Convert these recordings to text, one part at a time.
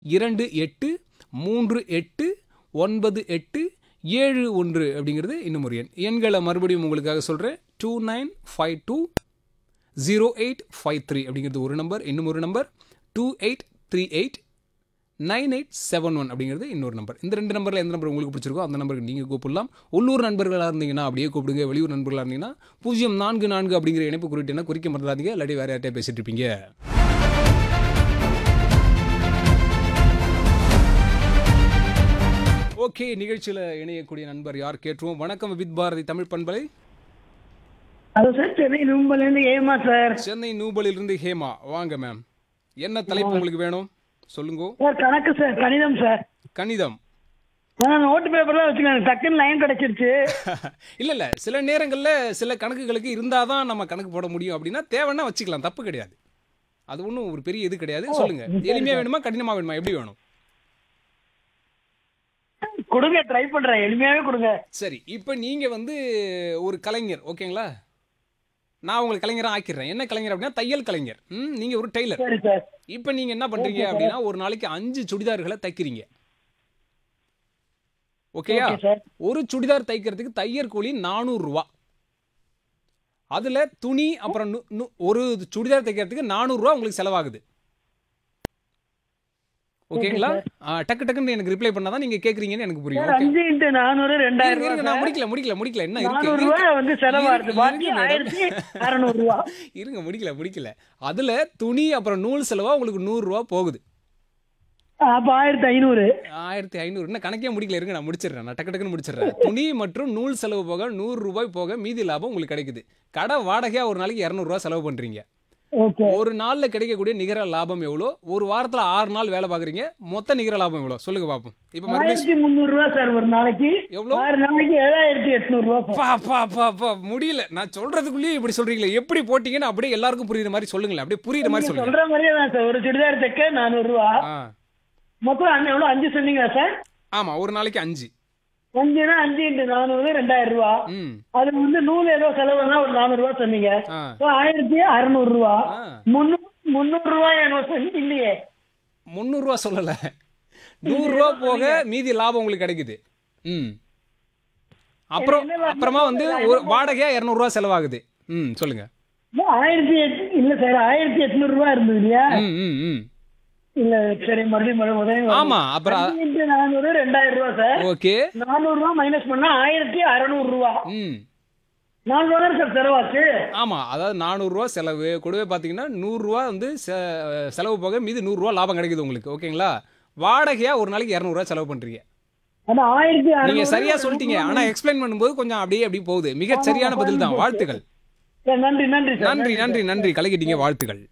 இரண்டு எட்டு மூன்று எட்டு ஒன்பது எட்டு ஏழு ஒன்று அப்படிங்கிறது இன்னும் ஒரு எண் எண்களை மறுபடியும் உங்களுக்காக சொல்கிறேன் two nine five two zero eight five three அப்படிங்கிறது ஒரு நம்பர் இன்னும் ஒரு number two eight three eight nine eight seven one அப்படிங்கிறது இன்னொரு நம்பர் இந்த ரெண்டு நம்பரில் எந்த நம்பர் உங்களுக்கு பிடிச்சிருக்கோ அந்த நம்பருக்கு நீங்கள் கூப்பிடலாம் உள்ளூர் நண்பர்களாக இருந்தீங்கன்னா அப்படியே கூப்பிடுங்க வெளியூர் நண்பர்களாக இருந்தீங்கன்னா பூஜ்ஜியம் நான்கு நான்கு அப்படிங்கிற இணைப்பு குறிட்டு குறிக்க மறந்துடாதீங்க இல்லாட்டி வேறு யார்கிட்டயே பேசிட்டு இருப்பீங்க ஓகே நிகழ்ச்சியில் இணையக்கூடிய நண்பர் யார் கேட்டுருவோம் வணக்கம் வித் பாரதி தமிழ் பண்பலை ஹலோ சார் சென்னை நும்பலேருந்து ஏமா சார் சென்னை நூபலிலிருந்து ஹேமா வாங்க மேம் என்ன தலைப்பு உங்களுக்கு வேணும் சொல்லுங்க சார் கணக்கு சார் கணிதம் சார் கணிதம் நான் நோட்டு பேப்பர்லாம் வச்சுக்கேன் டக்குன்னு லைன் கிடைச்சிருச்சு இல்ல இல்ல சில நேரங்கள்ல சில கணக்குகளுக்கு இருந்தாதான் நம்ம கணக்கு போட முடியும் அப்படின்னா தேவைன்னா வச்சுக்கலாம் தப்பு கிடையாது அது ஒன்றும் ஒரு பெரிய இது கிடையாது சொல்லுங்க எளிமையா வேணுமா கடினமா வேணுமா எப்படி வேணும் கொடுங்க ட்ரை பண்றேன் எளிமையாவே கொடுங்க சரி இப்போ நீங்க வந்து ஒரு கலைஞர் ஓகேங்களா நான் உங்களுக்கு கலைஞராக ஆக்கிடுறேன் என்ன கலைஞர் அப்படின்னா தையல் கலைஞர் ம் நீங்க ஒரு டெய்லர் சரி சார் இப்போ நீங்க என்ன பண்றீங்க அப்படின்னா ஒரு நாளைக்கு அஞ்சு சுடிதார்களை தைக்கிறீங்க ஓகேயா ஓகே சார் ஒரு சுடிதார் தைக்கிறதுக்கு தையர் கூலி நானூறு ரூபா அதுல துணி அப்புறம் நு- நு- ஒரு சுடிதார் தைக்கிறதுக்கு நானூறு ரூபா உங்களுக்கு செலவாகுது ஓகேங்களா ஆ, டக்கு டக்குன்னு எனக்கு ரிப்ளை பண்ணாதான் நீங்க கேக்குறீங்கன்னு எனக்கு புரியும் சார் ஓகே அஞ்சு இன்ட்டு நானூறு ரெண்டாயிரம் இருங்க, இருங்க, ரூபாய் நான் முடிக்கல முடிக்கல முடிக்கல என்ன இருக்கு நானூறு இருக்கு. ரூபாய் வந்து செலவாகுது இருக்கு, பாக்கி இருக்கு, madam. ஆயிரத்தி அறநூறு ரூபா இருங்க முடிக்கல முடிக்கல அதுல துணி அப்புறம் நூல் செலவா உங்களுக்கு நூறு ரூபா போகுது அப்ப ஆயிரத்தி ஐநூறு ஆயிரத்தி ஐநூறு என்ன கணக்கே முடிக்கல இருங்க நான் முடிச்சிடுறேன் நான் டக்கு டக்குன்னு முடிச்சிடுறேன் துணி மற்றும் நூல் செலவு போக நூறு ரூபாய் போக மீதி லாபம் உங்களுக்கு கிடைக்குது கடை வாடகையா ஒரு நாளைக்கு இரநூறுவா செலவு பண்றீங்க ஓகே ஒரு நாள்ல கிடைக்கக்கூடிய நிகர லாபம் எவ்வளோ ஒரு வாரத்துல ஆறு நாள் வேலை பாக்குறீங்க மொத்த நிகர லாபம் எவ்வளோ சொல்லுங்க பாப்போம் இப்ப மறுபடியும் ஆயிரத்தி முந்நூறு ரூபா சார் ஒரு நாளைக்கு எவ்வளோ ஆறு நாளைக்கு ஏழாயிரத்தி எட்நூறு ரூபா சார் பா பா பா பா முடியல நான் சொல்றதுக்குள்ளேயே இப்படி சொல்றீங்களே எப்படி போட்டீங்கன்னு அப்படியே எல்லாருக்கும் புரியுற மாதிரி சொல்லுங்களேன் அப்படியே புரியுற மாதிரி நீங்க சொல்லுங்க சொல்ற மாதிரியே தான் சார் ஒரு சுடிதார் தைக்க நானூறு ரூபா ஆ மொத்தம் அஞ்சு எவ்வளோ அஞ்சு சொன்னீங்களா சார் ஆமா ஒரு நாளைக்கு அஞ்சு அஞ்சுனா அஞ்சு இன்ட்டு நானூறு ரெண்டாயிரம் ரூபா ம் அதுல வந்து நூல் ஏதோ செலவுனா ஒரு நானூறு ரூபா சொன்னீங்க ஆ So, ஆயிரத்தி அறுநூறு ரூபா ஆ முந்நூறு முந்நூறு ரூபாய் என்ன சொன்னீங்க இல்லையே முந்நூறுரூவா சொல்லலை நூறுரூவா போக மீதி லாபம் உங்களுக்கு கிடைக்குது ம் அப்புறம் என்ன லாபம்? அப்புறமா வந்து ஒரு வாடகையா இரநூறுவா செலவாகுது ம் சொல்லுங்க இல்ல, ஆயிரத்தி எட்டு இல்ல சார் ஆயிரத்தி எட்நூறு ரூபா இருந்தது இல்லையா ம் ம் ம் இல்ல சரி மறுபடியும் மறுபடியும் முதல்ல வரணும். ஆமா அப்புறம் அஞ்சு இன்ட்டு நானூறு ரெண்டாயிரம் ரூபா சார் ஓகே நானூறு ரூபா மைனஸ் பண்ணா ஆயிரத்தி அறுநூறு ரூபா ம் நாலு ரூபா தான் சார் செலவாச்சு ஆமா அதாவது நானூறுரூவா செலவு கூடவே பார்த்தீங்கன்னா நூறுரூவா வந்து செ- செலவு போக மீதி நூறுரூவா லாபம் கிடைக்குது உங்களுக்கு ஓகேங்களா வாடகையா ஒரு நாளைக்கு இரநூறுவா செலவு பண்றீங்க அது ஆயிரத்தி நீங்க அறுநூறு சரியா சொல்லிட்டீங்க ஆனா எக்ஸ்பிளைன் பண்ணும்போது கொஞ்சம் அப்படியே அப்படி போகுது மிகச் சரியான பதில் தான் வாழ்த்துக்கள் சார், நன்றி நன்றி சார் நன்றி நன்றி நன்றி கலக்கிட்டீங்க வாழ்த்துக்கள்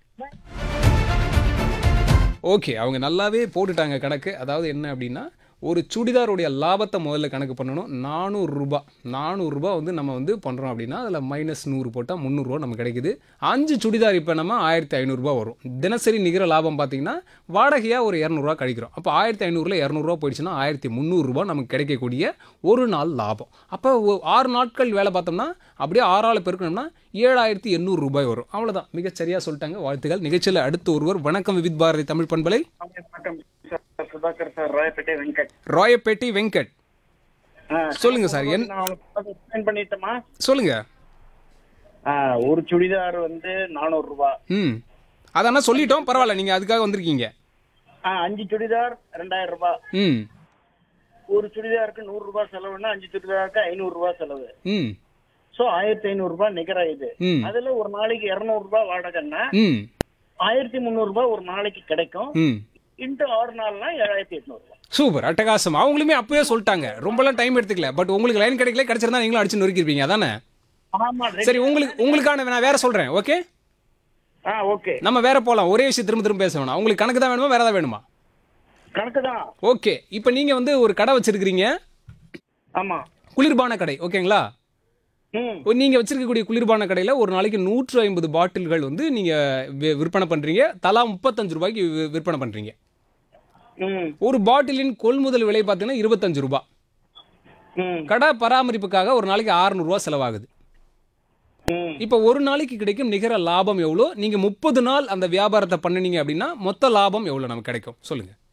ஓகே அவங்க நல்லாவே போட்டுட்டாங்க கணக்கு அதாவது என்ன அப்படின்னா ஒரு சுடிதாருடைய லாபத்தை முதல்ல கணக்கு பண்ணணும் நானூறுரூபா நானூறுரூபா வந்து நம்ம வந்து பண்ணுறோம் அப்படின்னா அதில் மைனஸ் நூறு போட்டால் முந்நூறுரூவா நமக்கு கிடைக்குது அஞ்சு சுடிதார் இப்போ நம்ம ஆயிரத்தி ஐநூறுரூபா வரும் தினசரி நிகர லாபம் பார்த்தீங்கன்னா வாடகையாக ஒரு இரநூறுவா கழிக்கிறோம் அப்போ ஆயிரத்தி ஐநூறுல இரநூறுவா போயிடுச்சுன்னா ஆயிரத்தி முந்நூறுரூபா நமக்கு கிடைக்கக்கூடிய ஒரு நாள் லாபம் அப்போ ஒ- ஆறு நாட்கள் வேலை பார்த்தோம்னா அப்படியே ஆறாள் பெருக்கணும்னா ஏழாயிரத்தி எண்ணூறு ரூபாய் வரும் அவ்வளோதான் மிகச்சரியாக சொல்லிட்டாங்க வாழ்த்துக்கள் நிகழ்ச்சியில் அடுத்த ஒருவர் வணக்கம் வித் பாரதி தமிழ் பண்பலை வணக்கம் சார் சுதாகர் சார் ராயப்பேட்டை வெங்கட் ராயப்பேட்டை வெங்கட் ஆ, சொல்லுங்க சார் என் நான் உங்களுக்கு explain பண்ணிட்டோமா சொல்லுங்க ஆ, ஒரு சுடிதார் வந்து நானூறு ரூபாய் ம் அதானா சொல்லிட்டோம் பரவாயில்ல நீங்கள் அதுக்காக வந்திருக்கீங்க ஆ, அஞ்சு சுடிதார் ரெண்டாயிரம் ரூபாய் ம் ஒரு சுடிதாருக்கு நூறு ரூபாய் செலவுன்னா அஞ்சு சுடிதாருக்கு ஐநூறு ரூபாய் செலவு ம் சோ ஆயிரத்தி ஐநூறு ரூபாய் நிகராயுது ம் அதுல ஒரு நாளைக்கு இருநூறு ரூபாய் வாடகைன்னா ம் ஆயிரத்தி முந்நூறு ரூபாய் ஒரு நாளைக்கு கிடைக்கும் ம் இன்ட்டு ஆறு நாள்னா ஏழாயிரத்தி எட்நூறு ரூபாய் சூப்பர் அட்டகாசம் அவங்களுமே அப்பவே சொல்லிட்டாங்க ரொம்பலாம் டைம் எடுத்துக்கல பட் உங்களுக்கு லைன் கிடைக்கல கிடைச்சிருந்தா நீங்களும் அடிச்சு நொறுக்கிருப்பீங்க அதானே ஆமா சரி உங்களுக்கு உங்களுக்கான நான் வேற சொல்றேன் ஓகே ஆ ஓகே நம்ம வேற போலாம் ஒரே விஷயம் திரும்ப திரும்ப பேச வேணாம் உங்களுக்கு கணக்கு தான் வேணுமா வேற ஏதாவது வேணுமா கணக்கு தான் ஓகே இப்போ நீங்க வந்து ஒரு கடை வச்சிருக்கிறீங்க ஆமா குளிர்பான கடை ஓகேங்களா ம் இப்போ நீங்க வச்சிருக்கக்கூடிய குளிர்பான கடையில ஒரு நாளைக்கு நூற்று ஐம்பது பாட்டில்கள் வந்து நீங்க வி- விற்பனை பண்றீங்க தலா முப்பத்தஞ்சு ரூபாய்க்கு வி- விற்பனை பண்றீங்க ம் ஒரு பாட்டிலின் கொள்முதல் விலை பார்த்தீங்கன்னா இருபத்தஞ்சு ரூபாய் ம் கடை பராமரிப்புக்காக ஒரு நாளைக்கு 600 ரூபாய் செலவாகுது ம் இப்போ ஒரு நாளைக்கு கிடைக்கும் நிகர லாபம் எவ்வளோ நீங்க முப்பது நாள் அந்த வியாபாரத்தை பண்ணுனீங்க அப்படின்னா மொத்த லாபம் எவ்வளோ நமக்கு கிடைக்கும் சொல்லுங்க